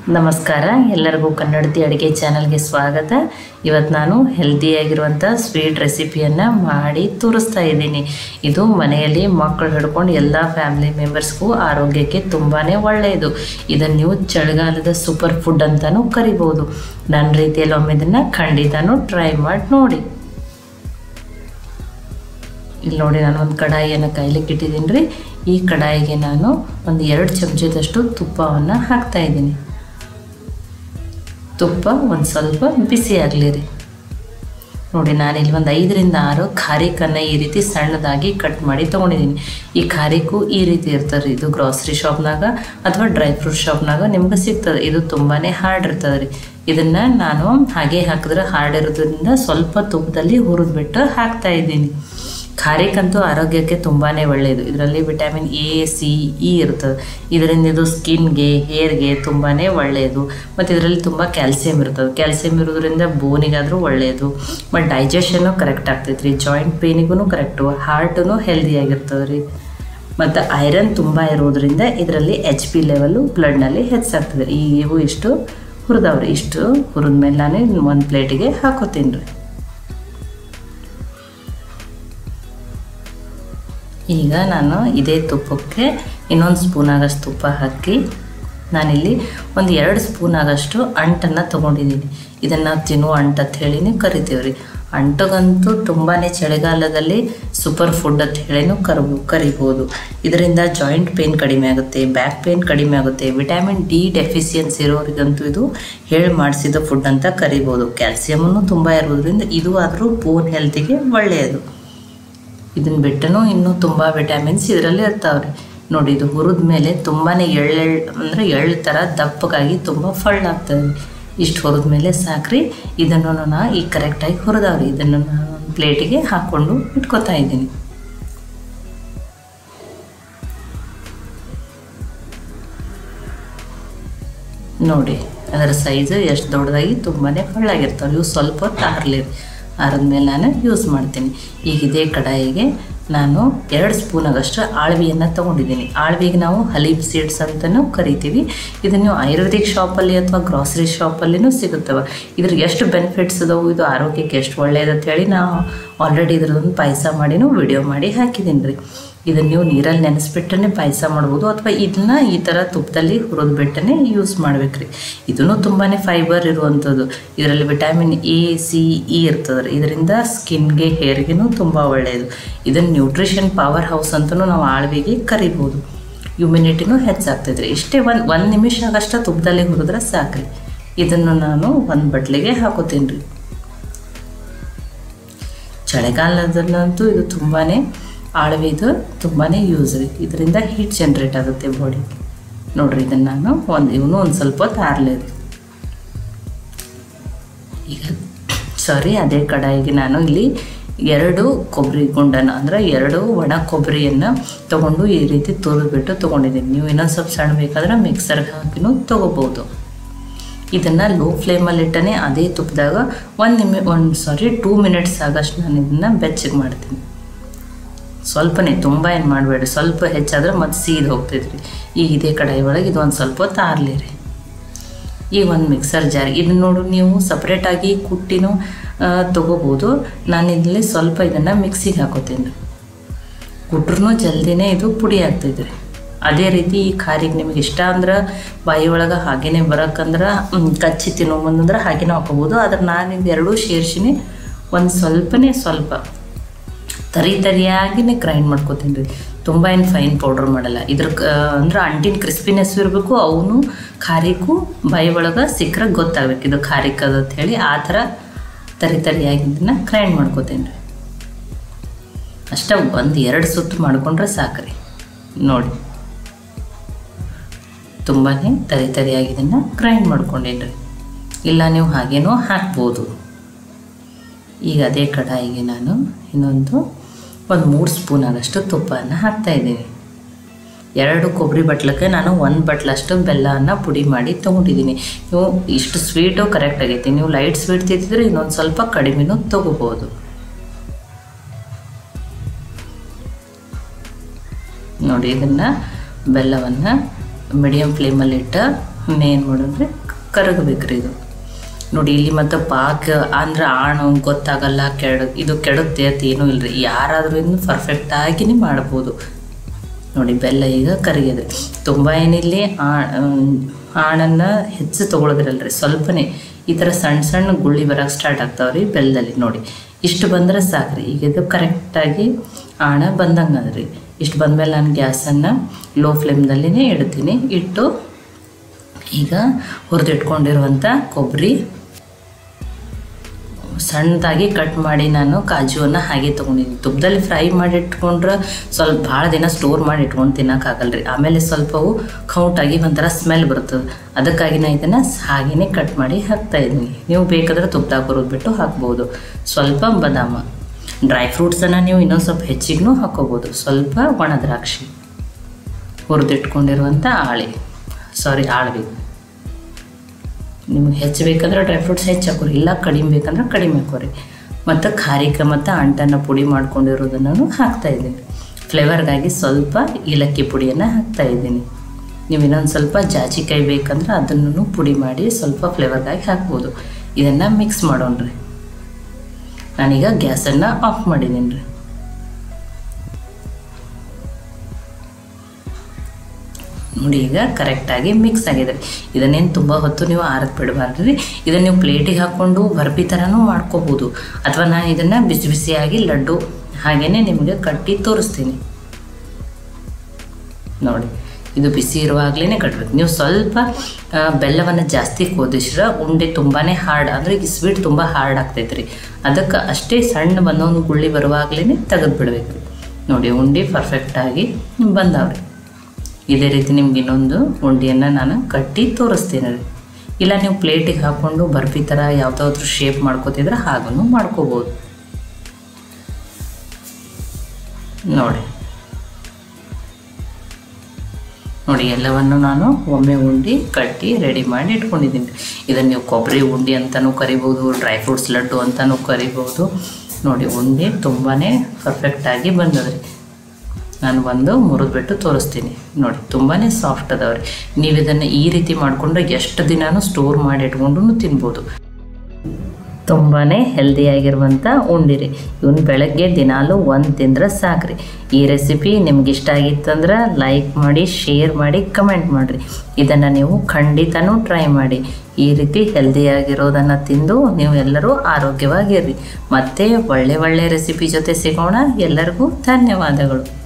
ನಮಸ್ಕಾರ ಎಲ್ಲರಿಗೂ ಕನ್ನಡತಿ ಅಡುಗೆ ಚಾನಲ್ಗೆ ಸ್ವಾಗತ ಇವತ್ತು ನಾನು ಹೆಲ್ದಿಯಾಗಿರುವಂಥ ಸ್ವೀಟ್ ರೆಸಿಪಿಯನ್ನು ಮಾಡಿ ತೋರಿಸ್ತಾ ಇದ್ದೀನಿ ಇದು ಮನೆಯಲ್ಲಿ ಮಕ್ಕಳು ಹಿಡ್ಕೊಂಡು ಎಲ್ಲ ಫ್ಯಾಮಿಲಿ ಮೆಂಬರ್ಸ್ಗೂ ಆರೋಗ್ಯಕ್ಕೆ ತುಂಬಾ ಒಳ್ಳೆಯದು ಇದನ್ನು ನೀವು ಚಳಿಗಾಲದ ಸೂಪರ್ ಫುಡ್ ಅಂತಲೂ ಕರಿಬೋದು ನನ್ನ ರೀತಿಯಲ್ಲಿ ಒಮ್ಮೆ ಇದನ್ನು ಖಂಡಿತನೂ ಟ್ರೈ ಮಾಡಿ ನೋಡಿ ಇಲ್ಲಿ ನೋಡಿ ನಾನು ಒಂದು ಕಡಾಯಿಯನ್ನು ಕಾಯ್ಲಿಕ್ಕೆ ಇಟ್ಟಿದ್ದೀನಿ ರೀ ಈ ಕಡಾಯಿಗೆ ನಾನು ಒಂದು ಎರಡು ಚಮಚದಷ್ಟು ತುಪ್ಪವನ್ನು ಹಾಕ್ತಾ ಇದ್ದೀನಿ ತುಪ್ಪ ಒಂದು ಸ್ವಲ್ಪ ಬಿಸಿ ಆಗಲಿ ರೀ ನೋಡಿ ನಾನಿಲ್ಲಿ ಒಂದು ಐದರಿಂದ ಆರು ಖಾರಿಕನ್ನು ಈ ರೀತಿ ಸಣ್ಣದಾಗಿ ಕಟ್ ಮಾಡಿ ತೊಗೊಂಡಿದ್ದೀನಿ ಈ ಖಾರಿಕು ಈ ರೀತಿ ಇರ್ತದೆ ರೀ ಇದು ಗ್ರಾಸರಿ ಶಾಪ್ನಾಗ ಅಥವಾ ಡ್ರೈ ಫ್ರೂಟ್ ಶಾಪ್ನಾಗ ನಿಮ್ಗೆ ಸಿಗ್ತದೆ ಇದು ತುಂಬಾ ಹಾರ್ಡ್ ಇರ್ತದೆ ರೀ ಇದನ್ನು ನಾನು ಹಾಗೆ ಹಾಕಿದ್ರೆ ಹಾರ್ಡ್ ಇರೋದ್ರಿಂದ ಸ್ವಲ್ಪ ತುಪ್ಪದಲ್ಲಿ ಹುರಿದ್ಬಿಟ್ಟು ಹಾಕ್ತಾ ಇದ್ದೀನಿ ಖಾರಿಕಂತೂ ಆರೋಗ್ಯಕ್ಕೆ ತುಂಬಾ ಒಳ್ಳೆಯದು ಇದರಲ್ಲಿ ವಿಟಮಿನ್ ಎ ಸಿ ಇ ಇರ್ತದೆ ಇದರಿಂದ ಇದು ಸ್ಕಿನ್ಗೆ ಹೇರ್ಗೆ ತುಂಬಾ ಒಳ್ಳೆಯದು ಮತ್ತು ಇದರಲ್ಲಿ ತುಂಬ ಕ್ಯಾಲ್ಸಿಯಂ ಇರ್ತದೆ ಕ್ಯಾಲ್ಸಿಯಂ ಇರೋದ್ರಿಂದ ಬೋನಿಗಾದರೂ ಒಳ್ಳೆಯದು ಮತ್ತು ಡೈಜೆಷನ್ನು ಕರೆಕ್ಟ್ ಆಗ್ತೈತೆ ರೀ ಜಾಯಿಂಟ್ ಪೇನಿಗೂ ಕರೆಕ್ಟು ಹಾರ್ಟೂ ಹೆಲ್ದಿಯಾಗಿರ್ತದೆ ರೀ ಮತ್ತು ಐರನ್ ತುಂಬ ಇರೋದ್ರಿಂದ ಇದರಲ್ಲಿ ಎಚ್ ಪಿ ಲೆವೆಲು ಬ್ಲಡ್ನಲ್ಲಿ ಹೆಚ್ಚಾಗ್ತದೆ ರೀ ಈ ಇವು ಇಷ್ಟು ಹುರಿದವ್ರಿ ಇಷ್ಟು ಹುರಿದ್ಮೇಲೆ ನಾನು ಒಂದು ಪ್ಲೇಟಿಗೆ ಹಾಕೋತೀನಿ ರೀ ಈಗ ನಾನು ಇದೇ ತುಪ್ಪಕ್ಕೆ ಇನ್ನೊಂದು ಸ್ಪೂನ್ ಆಗಷ್ಟು ತುಪ್ಪ ಹಾಕಿ ನಾನಿಲ್ಲಿ ಒಂದು ಎರಡು ಸ್ಪೂನ್ ಆಗಷ್ಟು ಅಂಟನ್ನು ತೊಗೊಂಡಿದ್ದೀನಿ ಇದನ್ನು ನಾವು ತಿನ್ನುವ ಅಂಟು ಅಂತ ಹೇಳಿನೇ ಕರಿತೀವಿ ರೀ ಅಂಟಗಂತೂ ತುಂಬಾ ಚಳಿಗಾಲದಲ್ಲಿ ಸೂಪರ್ ಫುಡ್ ಅಂತ ಹೇಳಿನೂ ಕರ್ಬೋ ಕರಿಬೋದು ಇದರಿಂದ ಜಾಯಿಂಟ್ ಪೇನ್ ಕಡಿಮೆ ಆಗುತ್ತೆ ಬ್ಯಾಕ್ ಪೇನ್ ಕಡಿಮೆ ಆಗುತ್ತೆ ವಿಟಮಿನ್ ಡಿ ಡೆಫಿಷಿಯನ್ಸಿ ಇರೋರಿಗಂತೂ ಇದು ಹೇಳಿ ಮಾಡಿಸಿದ ಫುಡ್ ಅಂತ ಕರಿಬೋದು ಕ್ಯಾಲ್ಸಿಯಮನ್ನು ತುಂಬ ಇರೋದ್ರಿಂದ ಇದು ಆದರೂ ಬೋನ್ ಹೆಲ್ತಿಗೆ ಒಳ್ಳೆಯದು ಇದನ್ನು ಬಿಟ್ಟನು ಇನ್ನೂ ತುಂಬ ವಿಟಮಿನ್ಸ್ ಇದರಲ್ಲಿ ಇರ್ತಾವ್ರಿ ನೋಡಿ ಇದು ಹುರಿದ ಮೇಲೆ ತುಂಬಾ ಎಳ್ಳೆಳ್ ಅಂದರೆ ಎಳ್ಳು ಥರ ದಪ್ಪಗಾಗಿ ತುಂಬ ಫಳ್ಳಾಗ್ತದೆ ಇಷ್ಟು ಹುರಿದ ಮೇಲೆ ಸಾಕ್ರಿ ಇದನ್ನು ನಾ ಈಗ ಕರೆಕ್ಟಾಗಿ ಹುರಿದವ್ರಿ ಇದನ್ನು ನಾನು ಒಂದು ಪ್ಲೇಟಿಗೆ ಹಾಕ್ಕೊಂಡು ಇಟ್ಕೊತಾ ಇದ್ದೀನಿ ನೋಡಿ ಅದರ ಸೈಜು ಎಷ್ಟು ದೊಡ್ಡದಾಗಿ ತುಂಬಾ ಫಳ್ಳಾಗಿರ್ತಾವೆ ಇವು ಸ್ವಲ್ಪ ಹೊತ್ತು ಆರಲಿ ಆರಿದ್ಮೇಲೆ ನಾನು ಯೂಸ್ ಮಾಡ್ತೀನಿ ಈಗ ಇದೇ ಕಡಾಯಿಗೆ ನಾನು ಎರಡು ಸ್ಪೂನ್ ಆಗಷ್ಟು ಆಳ್ವಿಯನ್ನು ತೊಗೊಂಡಿದ್ದೀನಿ ಆಳ್ವಿಗೆ ನಾವು ಹಲೀಬ್ ಸೀಡ್ಸ್ ಅಂತಲೂ ಕರಿತೀವಿ ಇದನ್ನು ನೀವು ಆಯುರ್ವೇದಿಕ್ ಶಾಪಲ್ಲಿ ಅಥವಾ ಗ್ರಾಸರಿ ಶಾಪಲ್ಲಿನೂ ಸಿಗುತ್ತವೆ ಇದ್ರ ಎಷ್ಟು ಬೆನಿಫಿಟ್ಸ್ ಅದಾವು ಇದು ಆರೋಗ್ಯಕ್ಕೆ ಎಷ್ಟು ಒಳ್ಳೆಯದು ಅಂತೇಳಿ ನಾವು ಆಲ್ರೆಡಿ ಇದ್ರದೊಂದು ಪಾಯಸ ಮಾಡಿನೂ ವಿಡಿಯೋ ಮಾಡಿ ಹಾಕಿದ್ದೀನಿ ರೀ ಇದನ್ನು ನೀವು ನೀರಲ್ಲಿ ನೆನೆಸ್ಬಿಟ್ಟನೆ ಪಾಯಸ ಮಾಡ್ಬೋದು ಅಥವಾ ಇದನ್ನ ಈ ಥರ ತುಪ್ಪದಲ್ಲಿ ಹುರಿದ್ಬಿಟ್ಟನೆ ಯೂಸ್ ಮಾಡ್ಬೇಕ್ರಿ ಇದೂ ತುಂಬಾ ಫೈಬರ್ ಇರುವಂಥದ್ದು ಇದರಲ್ಲಿ ವಿಟಮಿನ್ ಎ ಸಿ ಇ ಇರ್ತದೆ ರೀ ಇದರಿಂದ ಸ್ಕಿನ್ಗೆ ಹೇರ್ಗೆನೂ ತುಂಬ ಒಳ್ಳೆಯದು ಇದನ್ನು ನ್ಯೂಟ್ರಿಷನ್ ಪವರ್ ಹೌಸ್ ಅಂತಲೂ ನಾವು ಆಳ್ವಿಗೆ ಕರಿಬೋದು ಇಮ್ಯುನಿಟಿನೂ ಹೆಚ್ಚಾಗ್ತೈತೆ ರೀ ಇಷ್ಟೇ ಒಂದು ಒಂದು ನಿಮಿಷ ಆಗಷ್ಟ ತುಪ್ಪದಲ್ಲಿ ಹುರಿದ್ರೆ ಸಾಕ್ರಿ ಇದನ್ನು ನಾನು ಒಂದು ಬಟ್ಲಿಗೆ ಹಾಕೋತೀನಿ ರೀ ಚಳಿಗಾಲದಲ್ಲಂತೂ ಇದು ತುಂಬಾ ಆಳ್ವಿದು ತುಂಬಾ ಯೂಸ್ ರೀ ಇದರಿಂದ ಹೀಟ್ ಜನ್ರೇಟ್ ಆಗುತ್ತೆ ಬಾಡಿ ನೋಡಿರಿ ಇದನ್ನು ನಾನು ಒಂದು ಇವನು ಒಂದು ಸ್ವಲ್ಪ ಹೊತ್ತು ಆರలేదు ಈಗ ಸಾರಿ ಅದೇ ಕಡಾಯಿಗೆ ನಾನು ಇಲ್ಲಿ ಎರಡು ಕೊಬ್ಬರಿ ಗುಂಡನ್ನು ಅಂದರೆ ಎರಡು ಒಣ ಕೊಬ್ಬರಿಯನ್ನು ತೊಗೊಂಡು ಈ ರೀತಿ ತುರಿದ್ಬಿಟ್ಟು ತೊಗೊಂಡಿದ್ದೀನಿ ನೀವು ಇನ್ನೊಂದು ಸ್ವಲ್ಪ ಸಣ್ಣ ಬೇಕಾದ್ರೆ ಮಿಕ್ಸರ್ಗೆ ಹಾಕಿನೂ ತೊಗೋಬೋದು ಇದನ್ನು ಲೋ ಫ್ಲೇಮಲ್ಲಿ ಇಟ್ಟನೆ ಅದೇ ತುಪ್ಪದಾಗ ಒಂದು ನಿಮಿ ಒಂದು ಸಾರಿ ಟೂ ಮಿನಿಟ್ಸ್ ಆಗಷ್ಟು ನಾನು ಇದನ್ನು ಬೆಚ್ಚಗೆ ಮಾಡ್ತೀನಿ ಸ್ವಲ್ಪನೇ ತುಂಬ ಏನು ಮಾಡಬೇಡಿ ಸ್ವಲ್ಪ ಹೆಚ್ಚಾದ್ರೆ ಮತ್ತೆ ಸೀದ್ ಹೋಗ್ತೈತ್ರಿ ಈಗ ಇದೇ ಕಡಾಯಿ ಒಳಗೆ ಇದು ಒಂದು ಸ್ವಲ್ಪ ಹೊತ್ತು ಆರಲಿ ರೀ ಈಗ ಒಂದು ಮಿಕ್ಸರ್ ಜಾರ್ ಇದನ್ನ ನೋಡು ನೀವು ಸಪ್ರೇಟಾಗಿ ಕುಟ್ಟಿನೂ ತೊಗೋಬೋದು ನಾನು ಇಲ್ಲಿ ಸ್ವಲ್ಪ ಇದನ್ನು ಮಿಕ್ಸಿಗೆ ಹಾಕೋತೀನಿ ಕುಟ್ರೂ ಜಲ್ದಿನೇ ಇದು ಪುಡಿ ಆಗ್ತೈತೆ ರೀ ಅದೇ ರೀತಿ ಈ ಖಾರಿಗೆ ನಿಮಗೆ ಇಷ್ಟ ಅಂದ್ರೆ ಬಾಯಿ ಒಳಗೆ ಹಾಗೇನೆ ಬರೋಕ್ಕಂದ್ರೆ ಕಚ್ಚಿ ತಿನ್ನೋ ಮುಂದಂದ್ರೆ ಹಾಗೇನೆ ಹಾಕೋಬೋದು ಆದ್ರೆ ನಾನು ಇದು ಎರಡೂ ಸೇರ್ಸಿನಿ ಒಂದು ಸ್ವಲ್ಪನೇ ಸ್ವಲ್ಪ ತರಿ ತರಿಯಾಗಿನೇ ಗ್ರೈಂಡ್ ಮಾಡ್ಕೋತೀನಿ ರೀ ತುಂಬ ಏನು ಫೈನ್ ಪೌಡ್ರ್ ಮಾಡಲ್ಲ ಇದ್ರ ಅಂದ್ರೆ ಅಂಟಿನ ಕ್ರಿಸ್ಪಿನೆಸ್ ಇರಬೇಕು ಅವನು ಖಾರಿಗೂ ಬಾಯಿ ಒಳಗೆ ಸಿಕ್ಕರೆ ಗೊತ್ತಾಗ್ಬೇಕು ಇದು ಖಾರಿಕ್ ಅದು ಅಂತ ಹೇಳಿ ಆ ಥರ ತರಿ ತರಿಯಾಗಿ ಇದನ್ನು ಗ್ರೈಂಡ್ ಮಾಡ್ಕೋತೀನಿ ರೀ ಅಷ್ಟೇ ಒಂದು ಎರಡು ಸುತ್ತು ಮಾಡಿಕೊಂಡ್ರೆ ಸಾಕ್ರಿ ನೋಡಿ ತುಂಬಾ ತರಿ ತರಿಯಾಗಿ ಇದನ್ನು ಗ್ರೈಂಡ್ ಮಾಡ್ಕೊಂಡೇನಿ ರೀ ಇಲ್ಲ ನೀವು ಹಾಗೇನೂ ಹಾಕ್ಬೋದು ಈಗ ಅದೇ ಕಡಾಯಿಗೆ ನಾನು ಇನ್ನೊಂದು ಒಂದು ಮೂರು ಸ್ಪೂನ್ ಆಗಷ್ಟು ತುಪ್ಪವನ್ನು ಹಾಕ್ತಾಯಿದ್ದೀನಿ ಎರಡು ಕೊಬ್ಬರಿ ಬಟ್ಲಕ್ಕೆ ನಾನು ಒಂದು ಬಟ್ಲಷ್ಟು ಬೆಲ್ಲವನ್ನು ಪುಡಿ ಮಾಡಿ ತೊಗೊಂಡಿದ್ದೀನಿ ನೀವು ಇಷ್ಟು ಸ್ವೀಟು ಕರೆಕ್ಟ್ ಆಗೈತಿ ನೀವು ಲೈಟ್ ಸ್ವೀಟ್ ತಿಂತಿದ್ರೆ ಇನ್ನೊಂದು ಸ್ವಲ್ಪ ಕಡಿಮೆನೂ ತೊಗೋಬೋದು ನೋಡಿ ಇದನ್ನು ಬೆಲ್ಲವನ್ನು ಮೀಡಿಯಮ್ ಫ್ಲೇಮಲ್ಲಿಟ್ಟು ಏನು ಮಾಡಿದ್ರೆ ಕರಗಬೇಕ್ರಿ ಇದು ನೋಡಿ ಇಲ್ಲಿ ಮತ್ತು ಪಾಕ ಅಂದ್ರೆ ಆಣು ಗೊತ್ತಾಗಲ್ಲ ಕೆಡ ಇದು ಕೆಡುತ್ತೆ ಅಂತ ಏನೂ ಇಲ್ಲರಿ ಯಾರಾದರೂ ಇನ್ನು ಪರ್ಫೆಕ್ಟಾಗಿನೇ ಮಾಡ್ಬೋದು ನೋಡಿ ಬೆಲ್ಲ ಈಗ ಕರಗಿದೆ ತುಂಬ ಏನಿಲ್ಲಿ ಆಣನ್ನು ಹೆಚ್ಚು ತೊಗೊಳೋದಿರಲ್ರಿ ಸ್ವಲ್ಪನೇ ಈ ಥರ ಸಣ್ಣ ಸಣ್ಣ ಗುಳ್ಳಿ ಬರೋಕ್ಕೆ ಸ್ಟಾರ್ಟ್ ಆಗ್ತಾವ್ರಿ ಬೆಲ್ಲದಲ್ಲಿ ನೋಡಿ ಇಷ್ಟು ಬಂದರೆ ಸಾಕ್ರಿ ಈಗ ಇದು ಕರೆಕ್ಟಾಗಿ ಆಣ ಬಂದಂಗೆ ಅದ್ರಿ ಇಷ್ಟು ಬಂದಮೇಲೆ ನಾನು ಗ್ಯಾಸನ್ನು ಲೋ ಫ್ಲೇಮ್ದಲ್ಲಿನೇ ಇಡ್ತೀನಿ ಇಟ್ಟು ಈಗ ಹುರಿದಿಟ್ಕೊಂಡಿರುವಂಥ ಕೊಬ್ಬರಿ ಸಣ್ಣದಾಗಿ ಕಟ್ ಮಾಡಿ ನಾನು ಕಾಜುವನ್ನು ಹಾಗೆ ತೊಗೊಂಡಿದ್ದೀನಿ ತುಪ್ಪದಲ್ಲಿ ಫ್ರೈ ಮಾಡಿ ಇಟ್ಕೊಂಡ್ರೆ ಸ್ವಲ್ಪ ಭಾಳ ದಿನ ಸ್ಟೋರ್ ಮಾಡಿ ಇಟ್ಕೊಂಡು ತಿನ್ನೋಕ್ಕಾಗಲ್ರಿ ಆಮೇಲೆ ಸ್ವಲ್ಪವು ಖೌಟಾಗಿ ಒಂಥರ ಸ್ಮೆಲ್ ಬರ್ತದೆ ಅದಕ್ಕಾಗಿ ನಾನು ಇದನ್ನು ಹಾಗೆಯೇ ಕಟ್ ಮಾಡಿ ಹಾಕ್ತಾ ಇದ್ದೀನಿ ನೀವು ಬೇಕಾದ್ರೆ ತುಪ್ಪದಾಗ ಹುರಿದ್ಬಿಟ್ಟು ಹಾಕ್ಬೋದು ಸ್ವಲ್ಪ ಬದಾಮ ಡ್ರೈ ಫ್ರೂಟ್ಸನ್ನು ನೀವು ಇನ್ನೊಂದು ಸ್ವಲ್ಪ ಹೆಚ್ಚಿಗೂ ಹಾಕೋಬೋದು ಸ್ವಲ್ಪ ಒಣ ದ್ರಾಕ್ಷಿ ಹುರಿದಿಟ್ಕೊಂಡಿರುವಂಥ ಆಳೆ ಸಾರಿ ಆಳ್ವಿ ನಿಮ್ಗೆ ಹೆಚ್ಚು ಬೇಕಂದ್ರೆ ಡ್ರೈ ಫ್ರೂಟ್ಸ್ ಹೆಚ್ಚು ಹಾಕೋರಿ ಇಲ್ಲ ಕಡಿಮೆ ಬೇಕಂದ್ರೆ ಕಡಿಮೆ ಹಾಕೋರಿ ಮತ್ತು ಖಾರಿಕ ಮತ್ತು ಅಂಟನ್ನು ಪುಡಿ ಮಾಡ್ಕೊಂಡಿರೋದನ್ನು ಹಾಕ್ತಾ ಇದ್ದೀನಿ ಫ್ಲೇವರ್ಗಾಗಿ ಸ್ವಲ್ಪ ಏಲಕ್ಕಿ ಪುಡಿಯನ್ನು ಹಾಕ್ತಾ ಇದ್ದೀನಿ ನೀವು ಇನ್ನೊಂದು ಸ್ವಲ್ಪ ಜಾಜಿಕಾಯಿ ಬೇಕಂದ್ರೆ ಅದನ್ನು ಪುಡಿ ಮಾಡಿ ಸ್ವಲ್ಪ ಫ್ಲೇವರ್ಗಾಗಿ ಹಾಕ್ಬೋದು ಇದನ್ನು ಮಿಕ್ಸ್ ಮಾಡೋಣ್ರಿ ನಾನೀಗ ಗ್ಯಾಸನ್ನು ಆಫ್ ಮಾಡಿದ್ದೀನಿ ರೀ ನೋಡಿ ಈಗ ಕರೆಕ್ಟಾಗಿ ಮಿಕ್ಸ್ ಆಗಿದೆ ರೀ ಇದನ್ನೇನು ತುಂಬ ಹೊತ್ತು ನೀವು ಆರಕ್ಕೆ ಬಿಡಬಾರ್ದು ರೀ ಇದನ್ನು ನೀವು ಪ್ಲೇಟಿಗೆ ಹಾಕ್ಕೊಂಡು ಬರ್ಬಿ ಥರನೂ ಮಾಡ್ಕೋಬೋದು ಅಥವಾ ನಾನು ಇದನ್ನು ಬಿಸಿ ಬಿಸಿಯಾಗಿ ಲಡ್ಡು ಹಾಗೆಯೇ ನಿಮಗೆ ಕಟ್ಟಿ ತೋರಿಸ್ತೀನಿ ನೋಡಿ ಇದು ಬಿಸಿ ಇರುವಾಗಲೇ ಕಟ್ಟಬೇಕು ನೀವು ಸ್ವಲ್ಪ ಬೆಲ್ಲವನ್ನು ಜಾಸ್ತಿ ಕೋದಿಸ್ರೆ ಉಂಡೆ ತುಂಬಾ ಹಾರ್ಡ್ ಅಂದರೆ ಈ ಸ್ವೀಟ್ ತುಂಬ ಹಾರ್ಡ್ ಆಗ್ತೈತೆ ರೀ ಅದಕ್ಕೆ ಅಷ್ಟೇ ಸಣ್ಣ ಬಂದೊಂದು ಗುಳ್ಳಿ ಬರುವಾಗಲೇ ತೆಗೆದು ಬಿಡ್ಬೇಕು ರೀ ನೋಡಿ ಉಂಡೆ ಪರ್ಫೆಕ್ಟಾಗಿ ಬಂದಾವ್ರಿ ಇದೇ ರೀತಿ ನಿಮ್ಗೆ ಇನ್ನೊಂದು ಉಂಡೆಯನ್ನು ನಾನು ಕಟ್ಟಿ ತೋರಿಸ್ತೀನಿ ರೀ ಇಲ್ಲ ನೀವು ಪ್ಲೇಟಿಗೆ ಹಾಕ್ಕೊಂಡು ಬರ್ಫಿ ಥರ ಯಾವುದಾದ್ರೂ ಶೇಪ್ ಮಾಡ್ಕೋತಿದ್ರೆ ಹಾಗೂ ಮಾಡ್ಕೋಬೋದು ನೋಡಿ ನೋಡಿ ಎಲ್ಲವನ್ನು ನಾನು ಒಮ್ಮೆ ಉಂಡೆ ಕಟ್ಟಿ ರೆಡಿ ಮಾಡಿ ಇಟ್ಕೊಂಡಿದ್ದೀನಿ ಇದನ್ನು ನೀವು ಕೊಬ್ಬರಿ ಉಂಡೆ ಅಂತಲೂ ಕರಿಬೋದು ಡ್ರೈ ಫ್ರೂಟ್ಸ್ ಲಡ್ಡು ಅಂತಲೂ ಕರಿಬೋದು ನೋಡಿ ಉಂಡೆ ತುಂಬಾ ಪರ್ಫೆಕ್ಟಾಗಿ ಬಂದದ್ರಿ ನಾನು ಒಂದು ಮುರಿದ್ಬಿಟ್ಟು ತೋರಿಸ್ತೀನಿ ನೋಡಿ ತುಂಬಾ ಸಾಫ್ಟ್ ಅದಾವ್ರಿ ನೀವು ಇದನ್ನು ಈ ರೀತಿ ಮಾಡಿಕೊಂಡ್ರೆ ಎಷ್ಟು ದಿನಾನು ಸ್ಟೋರ್ ಮಾಡಿ ಇಟ್ಕೊಂಡು ತಿನ್ಬೋದು ತುಂಬಾ ಹೆಲ್ದಿಯಾಗಿರುವಂಥ ಉಂಡಿರಿ ಇವನು ಬೆಳಗ್ಗೆ ದಿನಾಲು ಒಂದು ತಿಂದ್ರೆ ಸಾಕ್ರಿ ಈ ರೆಸಿಪಿ ನಿಮ್ಗೆ ಇಷ್ಟ ಆಗಿತ್ತಂದ್ರೆ ಲೈಕ್ ಮಾಡಿ ಶೇರ್ ಮಾಡಿ ಕಮೆಂಟ್ ಮಾಡಿರಿ ಇದನ್ನು ನೀವು ಖಂಡಿತನೂ ಟ್ರೈ ಮಾಡಿ ಈ ರೀತಿ ಹೆಲ್ದಿಯಾಗಿರೋದನ್ನು ತಿಂದು ನೀವು ಎಲ್ಲರೂ ಆರೋಗ್ಯವಾಗಿರ್ರಿ ಮತ್ತೆ ಒಳ್ಳೆ ಒಳ್ಳೆ ರೆಸಿಪಿ ಜೊತೆ ಸಿಗೋಣ ಎಲ್ಲರಿಗೂ ಧನ್ಯವಾದಗಳು